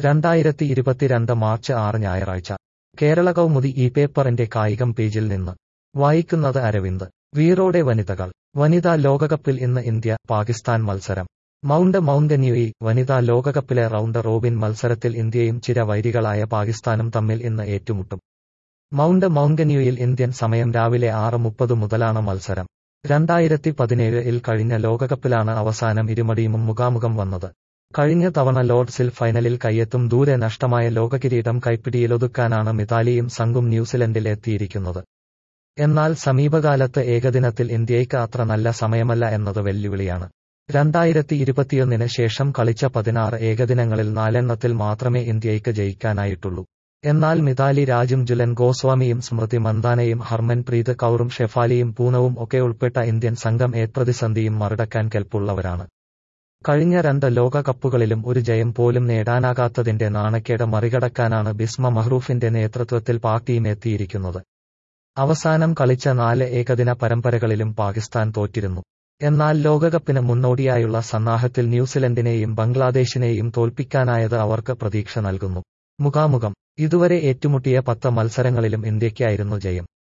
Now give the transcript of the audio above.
രണ്ടായിരത്തി ഇരുപത്തിരണ്ട് മാർച്ച് ആറ് ഞായറാഴ്ച കേരള കൗമുദി ഈ പേപ്പറിന്റെ കായികം പേജിൽ നിന്ന് വായിക്കുന്നത് അരവിന്ദ് വീറോടെ വനിതകൾ വനിതാ ലോകകപ്പിൽ ഇന്ന് ഇന്ത്യ പാകിസ്ഥാൻ മത്സരം മൗണ്ട് മൗണ്ടന്യൂയി വനിതാ ലോകകപ്പിലെ റൗണ്ട് റോബിൻ മത്സരത്തിൽ ഇന്ത്യയും ചിരവൈരികളായ പാകിസ്ഥാനും തമ്മിൽ ഇന്ന് ഏറ്റുമുട്ടും മൗണ്ട് മൗണ്ടന്യൂയിൽ ഇന്ത്യൻ സമയം രാവിലെ ആറ് മുപ്പത് മുതലാണ് മത്സരം രണ്ടായിരത്തി പതിനേഴിൽ കഴിഞ്ഞ ലോകകപ്പിലാണ് അവസാനം ഇരുമടിയും മുഖാമുഖം വന്നത് കഴിഞ്ഞ തവണ ലോർഡ്സിൽ ഫൈനലിൽ കയ്യെത്തും ദൂരെ നഷ്ടമായ ലോകകിരീടം കൈപ്പിടിയിലൊതുക്കാനാണ് മിതാലിയും സംഘും ന്യൂസിലൻഡിൽ എത്തിയിരിക്കുന്നത് എന്നാൽ സമീപകാലത്ത് ഏകദിനത്തിൽ ഇന്ത്യയ്ക്ക് അത്ര നല്ല സമയമല്ല എന്നത് വെല്ലുവിളിയാണ് രണ്ടായിരത്തി ഇരുപത്തിയൊന്നിന് ശേഷം കളിച്ച പതിനാറ് ഏകദിനങ്ങളിൽ നാലെണ്ണത്തിൽ മാത്രമേ ഇന്ത്യയ്ക്ക് ജയിക്കാനായിട്ടുള്ളൂ എന്നാൽ മിതാലി രാജും ജുലൻ ഗോസ്വാമിയും സ്മൃതി മന്ദാനയും ഹർമൻപ്രീത് കൗറും ഷെഫാലിയും പൂനവും ഒക്കെ ഉൾപ്പെട്ട ഇന്ത്യൻ സംഘം ഏത്പ്രതിസന്ധിയും മറികടക്കാൻ കെൽപ്പുള്ളവരാണ് കഴിഞ്ഞ രണ്ട് ലോകകപ്പുകളിലും ഒരു ജയം പോലും നേടാനാകാത്തതിന്റെ നാണക്കേട് മറികടക്കാനാണ് ബിസ്മ മഹ്റൂഫിന്റെ നേതൃത്വത്തിൽ പാക് ടീം എത്തിയിരിക്കുന്നത് അവസാനം കളിച്ച നാല് ഏകദിന പരമ്പരകളിലും പാകിസ്ഥാൻ തോറ്റിരുന്നു എന്നാൽ ലോകകപ്പിന് മുന്നോടിയായുള്ള സന്നാഹത്തിൽ ന്യൂസിലൻഡിനെയും ബംഗ്ലാദേശിനെയും തോൽപ്പിക്കാനായത് അവർക്ക് പ്രതീക്ഷ നൽകുന്നു മുഖാമുഖം ഇതുവരെ ഏറ്റുമുട്ടിയ പത്ത് മത്സരങ്ങളിലും ഇന്ത്യയ്ക്കായിരുന്നു ജയം